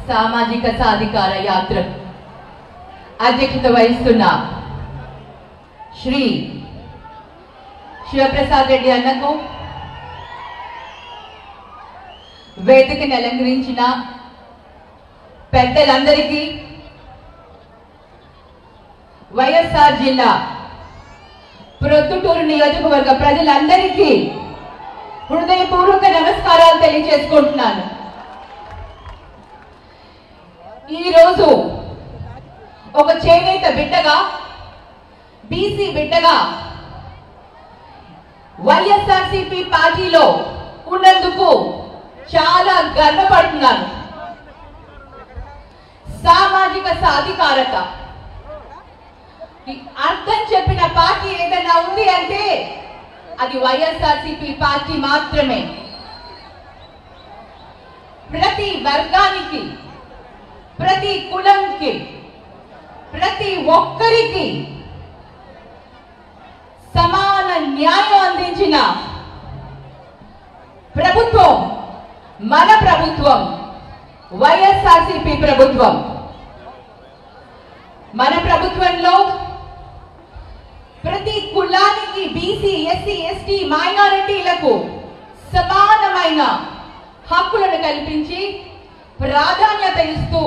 సామాజిక సాధికార యాత్రకు అధ్యక్షత వహిస్తున్న శ్రీ శివప్రసాద్ రెడ్డి అన్నకు వేదికని అలంకరించిన పెద్దలందరికీ వైఎస్ఆర్ జిల్లా ప్రొద్దుటూరు నియోజకవర్గ ప్రజలందరికీ హృదయపూర్వక నమస్కారాలు తెలియజేసుకుంటున్నాను ఈరోజు ఒక చేనేత బిడ్డగా బీసీ బిడ్డగా వైఎస్ఆర్సిపి పార్టీలో ఉన్నందుకు చాలా గర్వపడుతున్నాను సామాజిక సాధికారత ఈ అర్థం చెప్పిన పార్టీ ఏదైనా ఉంది అంటే అది వైఎస్ఆర్సిపి పార్టీ మాత్రమే ప్రతి వర్గానికి ప్రతి కులంకి ప్రతి ఒక్కరికి సమాన న్యాయం అందించిన ప్రభుత్వం మన ప్రభుత్వం వైఎస్ఆర్సిపి ప్రభుత్వం మన ప్రభుత్వంలో ప్రతి కులానికి బీసీ ఎస్సీ ఎస్టీ మైనారిటీలకు సమానమైన హక్కులను కల్పించి ప్రాధాన్యత ఇస్తూ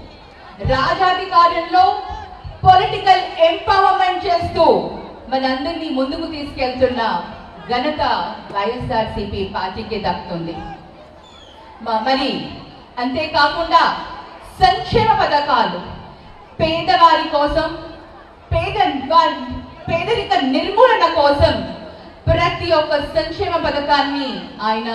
రాజాధికారంలో పొలిటికల్ ఎంపవర్మెంట్ చేస్తూ మనందరినీ ముందుకు తీసుకెళ్తున్న ఘనత వైఎస్ఆర్సీపీ పార్టీకి దక్కుతుంది మ- మరి అంతేకాకుండా సంక్షేమ పథకాలు పేదవారి కోసం పేద వారి పేదరిక నిర్మూలన కోసం ప్రతి ఒక్క సంక్షేమ పథకాన్ని ఆయన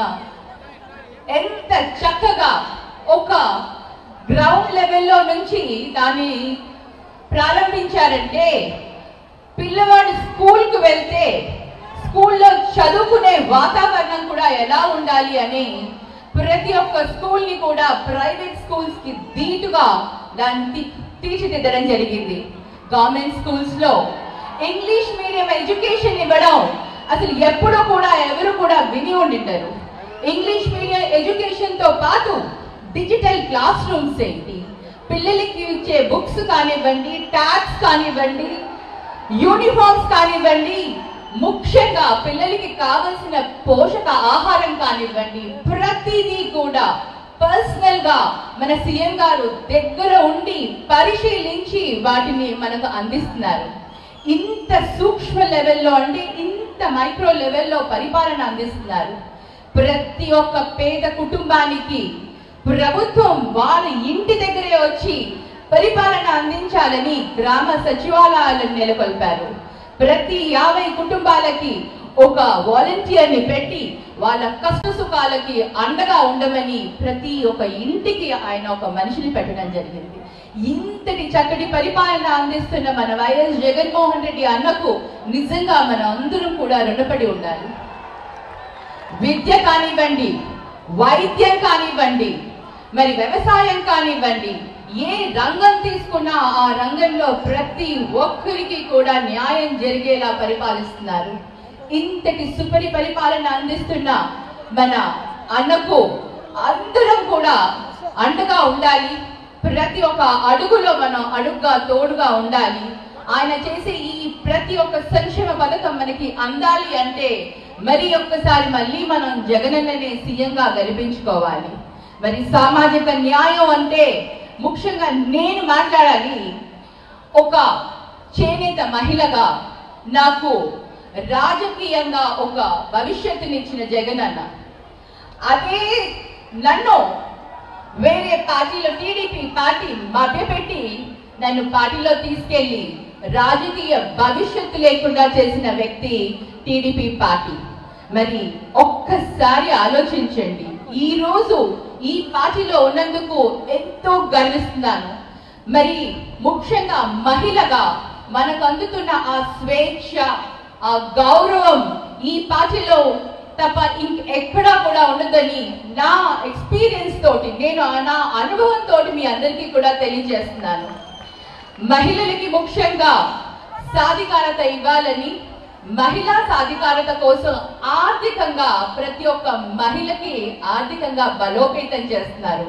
ఎంత చక్కగా ఒక గ్రౌండ్ లెవెల్లో నుంచి దాన్ని ప్రారంభించారంటే పిల్లవాడు స్కూల్కి వెళ్తే స్కూల్లో చదువుకునే వాతావరణం కూడా ఎలా ఉండాలి అని ప్రతి ఒక్క స్కూల్ ని కూడా ప్రైవేట్ స్కూల్స్ కి ధీటుగా దాన్ని తీ- తీర్చిదిద్దడం జరిగింది గవర్నమెంట్ స్కూల్స్ లో ఇంగ్లీష్ మీడియం ఎడ్యుకేషన్ ఇవ్వడం అసలు ఎప్పుడూ కూడా ఎవరు కూడా విని ఉండింటారు ఇంగ్లీష్ మీడియం ఎడ్యుకేషన్ తో పాటు డిజిటల్ క్లాస్ రూమ్స్ ఏంటి పిల్లలకి ఇచ్చే బుక్స్ కానివ్వండి ట్యాబ్స్ కానివ్వండి యూనిఫామ్స్ కానివ్వండి ముఖ్యంగా పిల్లలకి కావలసిన పోషక ఆహారం కానివ్వండి ప్రతిదీ కూడా పర్సనల్ గా మన సీఎం గారు దగ్గర ఉండి పరిశీలించి వాటిని మనకు అందిస్తున్నారు ఇంత సూక్ష్మ లెవెల్లో అంటే ఇంత మైక్రో లెవెల్లో పరిపాలన అందిస్తున్నారు ప్రతి ఒక్క పేద కుటుంబానికి ప్రభుత్వం వాళ్ళ ఇంటి దగ్గరే వచ్చి పరిపాలన అందించాలని గ్రామ సచివాలయాలను నెలకొల్పారు ప్రతి యాభై కుటుంబాలకి ఒక వాలంటీర్ ని పెట్టి వాళ్ళ కష్ట సుఖాలకి అండగా ఉండమని ప్రతి ఒక్క ఇంటికి ఆయన ఒక మనిషిని పెట్టడం జరిగింది ఇంతటి చక్కటి పరిపాలన అందిస్తున్న మన వైఎస్ జగన్మోహన్ రెడ్డి అన్నకు నిజంగా మన అందరం కూడా రుణపడి ఉండాలి విద్య కానివ్వండి వైద్యం కానివ్వండి మరి వ్యవసాయం కానివ్వండి ఏ రంగం తీసుకున్నా ఆ రంగంలో ప్రతి ఒక్కరికి కూడా న్యాయం జరిగేలా పరిపాలిస్తున్నారు ఇంతటి సుపరి పరిపాలన అందిస్తున్న మన అన్నకు అందరం కూడా అండగా ఉండాలి ప్రతి ఒక్క అడుగులో మనం అడుగుగా తోడుగా ఉండాలి ఆయన చేసే ఈ ప్రతి ఒక్క సంక్షేమ పథకం మనకి అందాలి అంటే మరి ఒక్కసారి మళ్ళీ మనం జగనన్ననే సీఎంగా గెలిపించుకోవాలి మరి సామాజిక న్యాయం అంటే ముఖ్యంగా నేను మాట్లాడాలి ఒక చేనేత మహిళగా నాకు రాజకీయంగా ఒక భవిష్యత్తునిచ్చిన జగన్ అన్న అదే నన్ను వేరే పార్టీలో టీడీపీ పార్టీ మభ్యపెట్టి నన్ను పార్టీలో తీసుకెళ్లి రాజకీయ భవిష్యత్తు లేకుండా చేసిన వ్యక్తి టీడీపీ పార్టీ మరి ఒక్కసారి ఆలోచించండి ఈ రోజు ఈ పార్టీలో ఉన్నందుకు ఎంతో గర్విస్తున్నాను మరి ముఖ్యంగా మహిళగా మనకు అందుతున్న ఆ స్వేచ్ఛ ఆ గౌరవం ఈ పార్టీలో తప్ప ఇంకెక్కడా కూడా ఉండదని నా ఎక్స్పీరియన్స్ తోటి నేను నా అనుభవం తోటి మీ అందరికీ కూడా తెలియజేస్తున్నాను మహిళలకి ముఖ్యంగా సాధికారత ఇవ్వాలని మహిళా సాధికారత కోసం ఆర్థికంగా ప్రతి ఒక్క మహిళకి ఆర్థికంగా బలోపేతం చేస్తున్నారు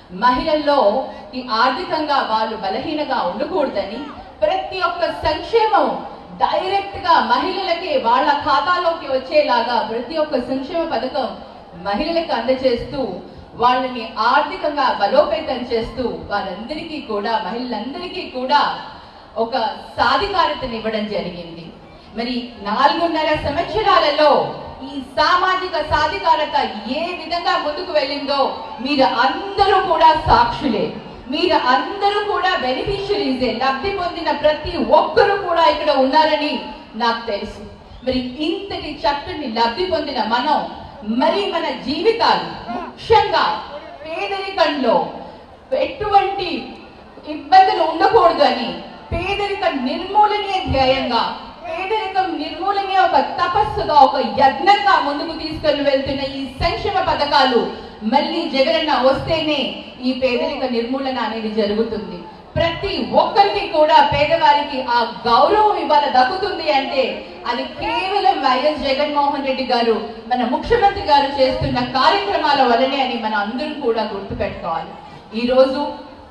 మహిళల్లో ఈ ఆర్థికంగా వాళ్ళు బలహీనగా ఉండకూడదని ప్రతి ఒక్క సంక్షేమం డైరెక్ట్ గా మహిళలకి వాళ్ళ ఖాతాలోకి వచ్చేలాగా ప్రతి ఒక్క సంక్షేమ పథకం మహిళలకు అందజేస్తూ వాళ్ళని ఆర్థికంగా బలోపేతం చేస్తూ వారందరికీ కూడా మహిళలందరికీ కూడా ఒక సాధికారతను ఇవ్వడం జరిగింది మరి నాలుగున్నర సంవత్సరాలలో ఈ సామాజిక సాధికారత ఏ విధంగా ముందుకు వెళ్ళిందో మీరు అందరూ కూడా సాక్షులే మీరు అందరూ కూడా బెనిఫిషరీసే లబ్ధి పొందిన ప్రతి ఒక్కరూ కూడా ఇక్కడ ఉన్నారని నాకు తెలుసు మరి ఇంతటి చక్కని లబ్ధి పొందిన మనం మరి మన జీవితాలు ముఖ్యంగా పేదరికంలో ఎటువంటి ఇబ్బందులు ఉండకూడదు అని పేదరిక నిర్మూలనే ధ్యేయంగా పేదరికం నిర్మూలనే ఒక తపస్సుగా ఒక యజ్ఞంగా ముందుకు తీసుకొని వెళ్తున్న ఈ సంక్షేమ పథకాలు మళ్ళీ జగనన్న వస్తేనే ఈ పేదరిక నిర్మూలన అనేది జరుగుతుంది ప్రతి ఒక్కరికి కూడా పేదవారికి ఆ గౌరవం ఇవాళ దక్కుతుంది అంటే అది కేవలం వైఎస్ జగన్మోహన్ రెడ్డి గారు మన ముఖ్యమంత్రి గారు చేస్తున్న కార్యక్రమాల వల్లనే అని మనం అందరం కూడా గుర్తుపెట్టుకోవాలి ఈ రోజు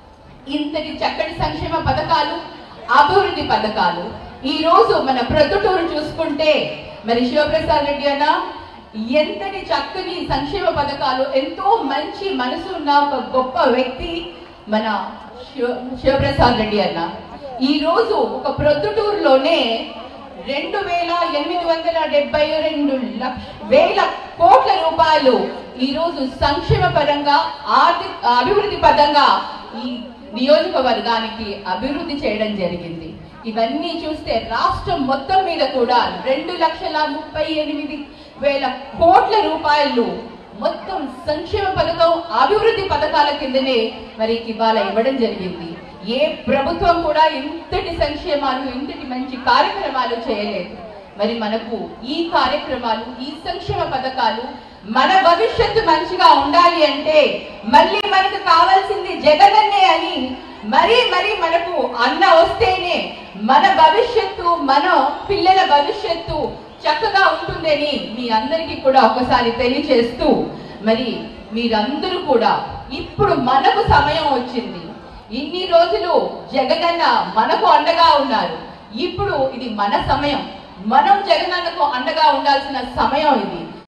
ఇంతటి చక్కటి సంక్షేమ పథకాలు అభివృద్ధి పథకాలు ఈ రోజు మన ప్రొద్దుటూరు చూసుకుంటే మరి శివప్రసాద్ రెడ్డి అన్న ఎంతటి చక్కని సంక్షేమ పథకాలు ఎంతో మంచి మనసు ఉన్న ఒక గొప్ప వ్యక్తి మన శివ శివప్రసాద్ రెడ్డి అన్న ఈ రోజు ఒక ప్రొద్దుటూరులోనే రెండు వేల ఎనిమిది వందల డెబ్బై రెండు లక్ష వేల కోట్ల రూపాయలు ఈ రోజు సంక్షేమ పరంగా ఆర్థిక అభివృద్ధి పరంగా ఈ నియోజకవర్గానికి అభివృద్ధి చేయడం జరిగింది ఇవన్నీ చూస్తే రాష్ట్రం మొత్తం మీద కూడా రెండు లక్షల ముప్పై ఎనిమిది వేల కోట్ల రూపాయలు మొత్తం సంక్షేమ పథకం అభివృద్ధి పథకాల కిందనే మరి ఇవాళ ఇవ్వడం జరిగింది ఏ ప్రభుత్వం కూడా ఇంతటి సంక్షేమాలు ఇంతటి మంచి కార్యక్రమాలు చేయలేదు మరి మనకు ఈ కార్యక్రమాలు ఈ సంక్షేమ పథకాలు మన భవిష్యత్తు మంచిగా ఉండాలి అంటే మళ్ళీ మనకు కావాల్సింది జగనన్నే అని మరీ మరీ మనకు అన్న వస్తేనే మన భవిష్యత్తు మన పిల్లల భవిష్యత్తు చక్కగా ఉంటుందని మీ అందరికీ కూడా ఒకసారి తెలియచేస్తూ మరి మీరందరూ కూడా ఇప్పుడు మనకు సమయం వచ్చింది ఇన్ని రోజులు జగనన్న మనకు అండగా ఉన్నారు ఇప్పుడు ఇది మన సమయం మనం జగనన్నకు అండగా ఉండాల్సిన సమయం ఇది